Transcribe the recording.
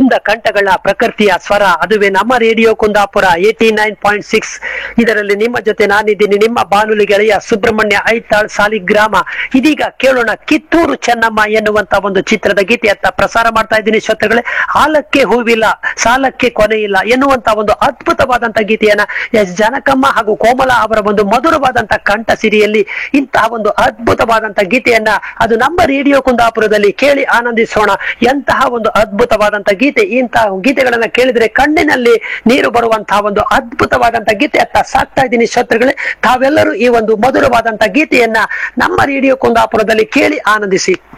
ಕುಂದ ಕಂಠಗಳ ಪ್ರಕೃತಿಯ ಸ್ವರ ಅದುವೇ ನಮ್ಮ radio Kundapura eighty nine point six ಇದರಲ್ಲಿ ನಿಮ್ಮ ಜೊತೆ ನಾನಿದ್ದೀನಿ ನಿಮ್ಮ ಬಾನುಲಿ ಗೆಳೆಯ ಸುಬ್ರಹ್ಮಣ್ಯ ಐತಾಳ್ ಸಾಲಿಗ್ರಾಮ ಇದೀಗ ಕೇಳೋಣ ಕಿತ್ತೂರು ಚೆನ್ನಮ್ಮ ಎನ್ನುವಂತ ಒಂದು ಚಿತ್ರದ ಗೀತೆಯತ್ತ ಪ್ರಸಾರ ಮಾಡ್ತಾ ಇದ್ದೀನಿ ಶ್ರೋತೃಗಳೇ ಹಾಲಕ್ಕೆ ಹೂವಿಲ್ಲ ಸಾಲಕ್ಕೆ ಕೊನೆ ಇಲ್ಲ ಎನ್ನುವಂತ ಒಂದು ಅದ್ಭುತವಾದಂತ ಗೀತೆಯನ್ನ ಎಸ್ ಜನಕಮ್ಮ ಹಾಗೂ ಕೋಮಲ ಅವರ ಒಂದು ಮಧುರವಾದಂತ ಕಂಠ ಸಿರಿಯಲ್ಲಿ ಇಂತಹ ಒಂದು ಅದ್ಭುತವಾದಂತ ಗೀತೆಯನ್ನ ಅದು ನಮ್ಮ ರೇಡಿಯೋ ಕುಂದಾಪುರದಲ್ಲಿ ಕೇಳಿ ಆನಂದಿಸೋಣ ಎಂತಹ ಒಂದು ಅದ್ಭುತವಾದಂತ ಗೀತೆ ಇಂತಹ ಗೀತೆಗಳನ್ನ ಕೇಳಿದ್ರೆ ಕಣ್ಣಿನಲ್ಲಿ ನೀರು ಬರುವಂತಹ ಒಂದು ಅದ್ಭುತವಾದಂತ ಗೀತೆಯತ್ತ ಸಾಕ್ತಾ ಇದ್ದೀನಿ ಶ್ರೋತೃಗಳೇ ತಾವೆಲ್ಲರೂ ಈ ಒಂದು ಮಧುರವಾದಂತ ಗೀತೆಯನ್ನ ನಮ್ಮ ರೇಡಿಯೋ ಕುಂದಾಪುರದಲ್ಲಿ ಕೇಳಿ ಆನಂದಿಸಿ